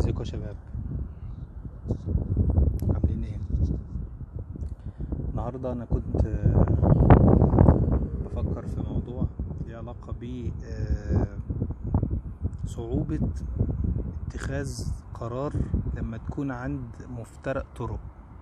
ازيكم يا شباب عاملين ايه النهارده انا كنت آه، بفكر في موضوع ليه علاقه ب آه، صعوبه اتخاذ قرار لما تكون عند مفترق طرق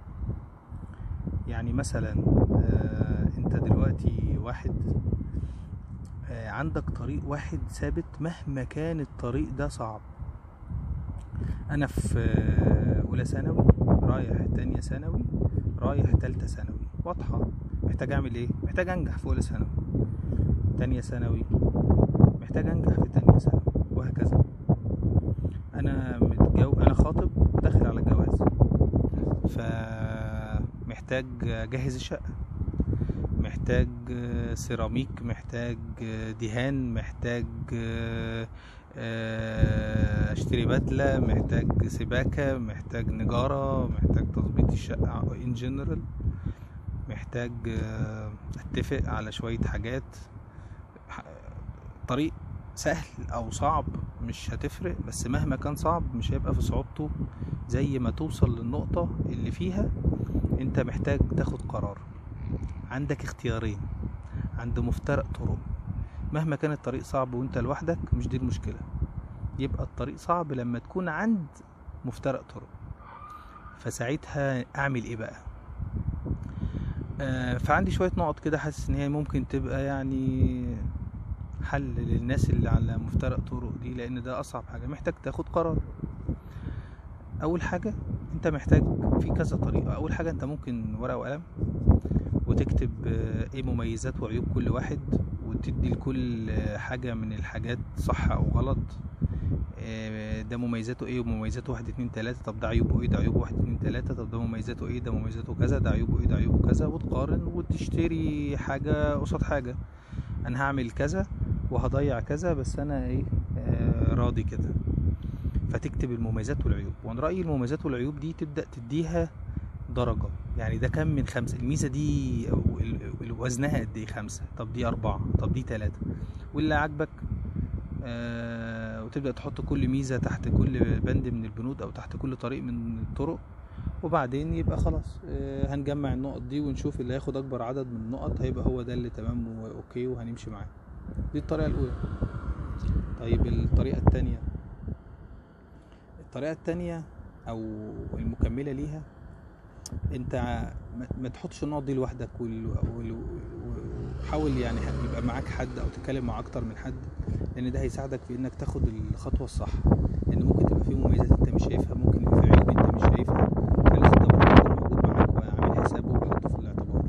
يعني مثلا آه، انت دلوقتي واحد آه، عندك طريق واحد ثابت مهما كان الطريق ده صعب انا في آه، اولى ثانوي رايح تانية ثانوي رايح تالتة ثانوي واضحة محتاج اعمل ايه محتاج انجح في اولى ثانوي تانية ثانوي محتاج انجح في تانية ثانوي وهكذا انا متجو انا خاطب وداخل على الجواز فمحتاج اجهز الشقة محتاج آه، سيراميك محتاج آه، دهان محتاج آه، آه، اشتري بدلة محتاج سباكة محتاج نجارة محتاج تظبيط الشقة ان جنرال محتاج آه، اتفق على شوية حاجات ح- طريق سهل او صعب مش هتفرق بس مهما كان صعب مش هيبقى في صعوبته زي ما توصل للنقطة اللي فيها انت محتاج تاخد قرار عندك اختيارين عند مفترق طرق مهما كان الطريق صعب وانت لوحدك مش دي المشكلة يبقى الطريق صعب لما تكون عند مفترق طرق فساعتها اعمل ايه بقى آه فعندي شوية نقط كده حاسس ان هي ممكن تبقى يعني حل للناس اللي على مفترق طرق دي لان ده اصعب حاجة محتاج تاخد قرار اول حاجة انت محتاج في كذا طريقة اول حاجة انت ممكن ورقة وقلم وتكتب آه، ايه مميزات وعيوب كل واحد وتدي لكل آه، حاجة من الحاجات صح او غلط آه، ده مميزاته ايه ومميزاته واحد اتنين تلاتة طب ده عيوبه ايه ده عيوبه واحد اتنين تلاتة طب ده مميزاته ايه ده مميزاته كذا ده عيوبه ايه ده عيوبه كذا وتقارن وتشتري حاجة قصاد حاجة انا هعمل كذا وهضيع كذا بس انا ايه آه راضي كده فتكتب المميزات والعيوب وانا رأيي المميزات والعيوب دي تبدأ تديها درجة يعني ده كم من خمسة الميزة دي ال- ال- وزنها قد ايه خمسة طب دي أربعة طب دي تلاتة واللي عاجبك آه وتبدأ تحط كل ميزة تحت كل بند من البنود أو تحت كل طريق من الطرق وبعدين يبقى خلاص آه هنجمع النقط دي ونشوف اللي هياخد أكبر عدد من النقط هيبقى هو ده اللي تمام وأوكي وهنمشي معاه دي الطريقة الأولى طيب الطريقة التانية الطريقة التانية أو المكملة ليها انت ما- ما تحطش النقط دي لوحدك وال- وال- وحاول يعني يبقى معاك حد او تتكلم مع اكتر من حد لان ده هيساعدك في انك تاخد الخطوه الصح لان ممكن تبقى في مميزات انت مش شايفها ممكن يبقى في عيوب انت مش شايفها فلازم ده برضه يكون موجود معاك وعامل حسابه وحاطه في الاعتبار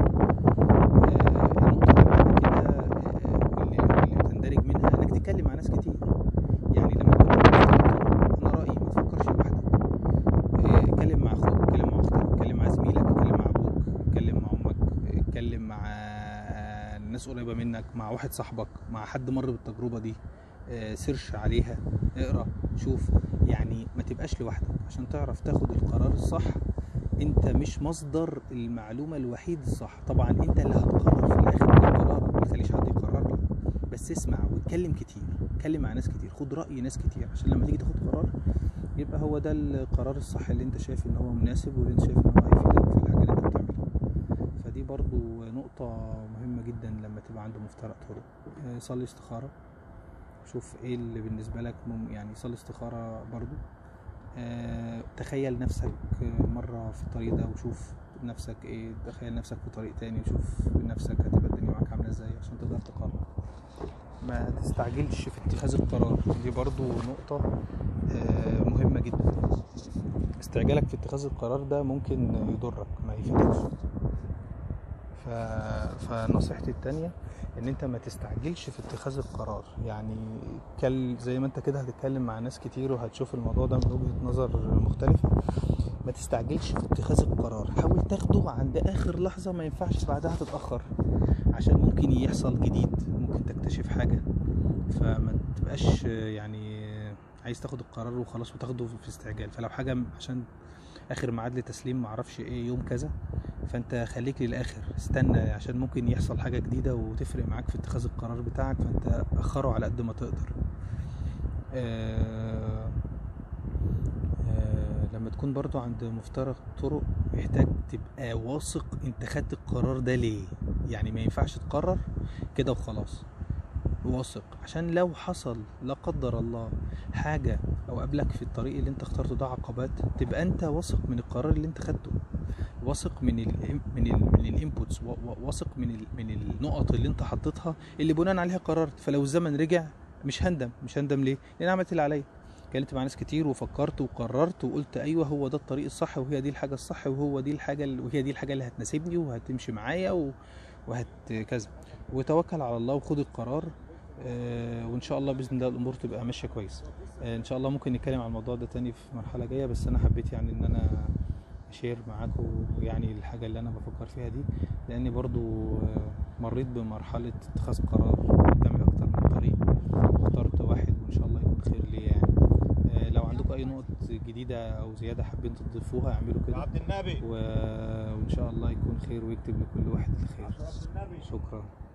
آه، النقطه اللي بعد كده آه، واللي اللي بتندرج منها انك تتكلم مع ناس كتير يعني لما تكون عندك اختيارات، انا رايي ما تفكرش لوحدك إيه، اتكلم مع اخوك اتكلم مع اختك اتكلم مع زميلك اتكلم مع ابوك اتكلم مع امك اتكلم مع ناس قريبه منك مع واحد صاحبك مع حد مر بالتجربه دي آه، سيرش عليها اقرا شوف يعني ما تبقاش لوحدك عشان تعرف تاخد القرار الصح انت مش مصدر المعلومه الوحيد الصح طبعا انت اللي هتقرر في الاخر بالقرار ما تخليش حد يقرر لك بس اسمع واتكلم كتير اتكلم مع ناس كتير خد راي ناس كتير عشان لما تيجي تاخد قرار يبقى هو ده القرار الصح اللي انت شايف ان هو مناسب واللي انت شايف ان هو هيفيدك في الحاجه اللي انت بتعملها فدي برضو نقطة مهمة جدا لما تبقى عنده مفترق طرق آه، صلي استخارة شوف ايه اللي بالنسبة لك مم يعني صلي استخارة برضو آه، تخيل نفسك آه، مرة في الطريق ده وشوف نفسك ايه تخيل نفسك في طريق تاني وشوف نفسك هتبقى الدنيا معاك عاملة ازاي عشان تقدر تقرر ما تستعجلش في اتخاذ القرار دي برضو نقطة آه، مهمة جدا استعجالك في اتخاذ القرار ده ممكن يضرك ما يفيدكش ف... فنصيحتي التانية ان انت ما تستعجلش في اتخاذ القرار يعني كل زي ما انت كده هتتكلم مع ناس كتير وهتشوف الموضوع ده من وجهة نظر مختلفة ما تستعجلش في اتخاذ القرار حاول تاخده عند اخر لحظة ما ينفعش بعدها تتأخر عشان ممكن يحصل جديد ممكن تكتشف حاجة فما تبقاش يعني عايز تاخد القرار وخلاص وتاخده في استعجال فلو حاجة عشان اخر ميعاد لتسليم معرفش ايه يوم كذا فانت خليك للاخر استنى عشان ممكن يحصل حاجة جديدة وتفرق معاك في اتخاذ القرار بتاعك فانت اخره على قد ما تقدر آه، تكون برضو عند مفترق طرق محتاج تبقى واثق انت خدت القرار ده ليه يعني ما ينفعش تقرر كده وخلاص واثق عشان لو حصل لا قدر الله حاجة او قابلك في الطريق اللي انت اخترته ده عقبات تبقى انت واثق من القرار اللي انت خدته واثق من ال من ال من الانبوتس واثق من ال من النقط اللي انت حطيتها اللي بناء عليها قررت فلو الزمن رجع مش هندم مش هندم ليه لان أنا عملت اللي عليا اتكلمت مع ناس كتير وفكرت وقررت وقلت ايوه هو ده الطريق الصح وهي دي الحاجه الصح وهو دي الحاجه ال- وهي دي الحاجه اللي هتناسبني وهتمشي معايا و- وهت كذا وتوكل على الله وخد القرار آه، وان شاء الله باذن الله الامور تبقى ماشيه كويس آه، ان شاء الله ممكن نتكلم عن الموضوع ده تاني في مرحله جايه بس انا حبيت يعني ان انا اشير معاكم يعني الحاجه اللي انا بفكر فيها دي لاني برضو آه، مريت بمرحله اتخاذ قرار قدامي اكتر من طريق واخترت واحد وان شاء الله يكون خير ليا يعني آه، لو عندكم اي نقط جديده او زياده حابين تضيفوها اعملوا كده عبد النبي و- وان شاء الله يكون خير ويكتب لكل واحد الخير عبد النبي شكرا